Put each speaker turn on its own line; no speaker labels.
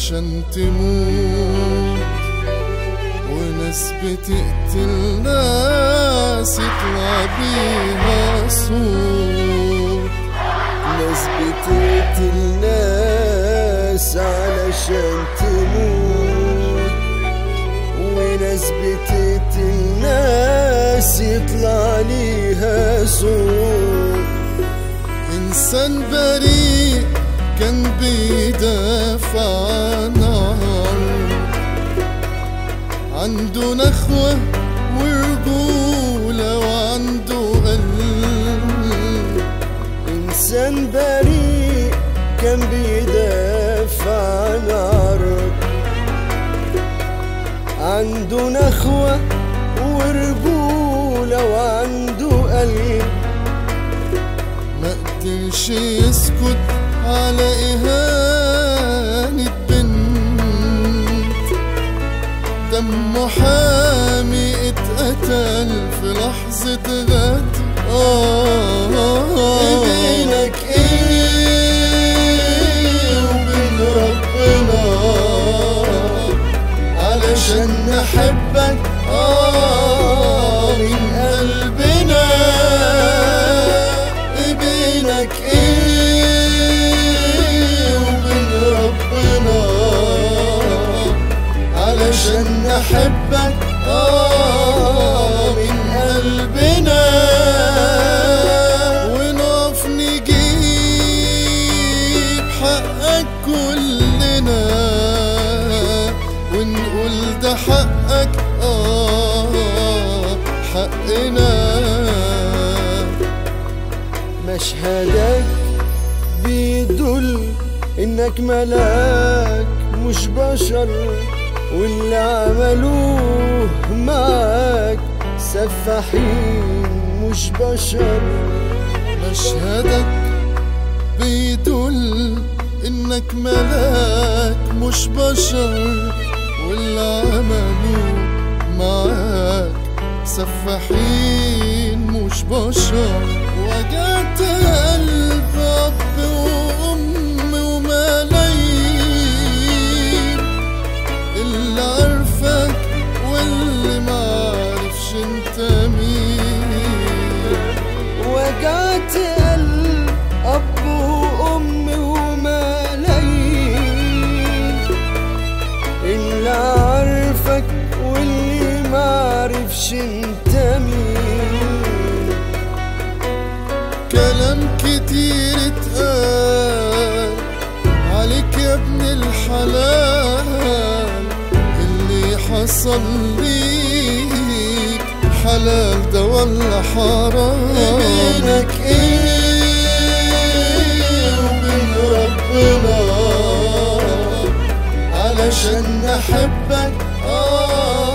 علشان تموت وناس بتقتل ناس يطلع بيها صوت
ناس بتقتل ناس علشان تموت وناس بتقتل ناس يطلع ليها صوت
إنسان بريء كان بيدافع عن عرض عنده نخوة ورجولة وعنده قلب
إنسان بريء كان بيدافع عن عرض عنده نخوة ورجولة وعنده قلب
ما قدرش يسكت على إهانة بنت دمه حامي اتقتل في لحظة غدر آه
بينك ايه وبين ربنا
علشان نحبك آه من قلبنا بينك ايه وبين ربنا علشان نحبك آه من قلبنا ونقف نجيب حقك كلنا ونقول ده حقك آه حقنا
مشهدك بيدل انك ملاك مش بشر واللي عملوه معاك سفاحين مش بشر
مشهدك بيدل انك ملاك مش بشر واللي عملوا معاك سفاحين مش بشر وجعت قلب اب وام وملايين اللي عارفك واللي معرفش انت مين
وجعت قلب اب وام وملايين اللي عارفك واللي معرفش انت مين
كلام كتير اتقال عليك يا ابن الحلال اللي حصل ليك حلال ده ولا حرام بينك ايه وبين ربنا علشان نحبك آه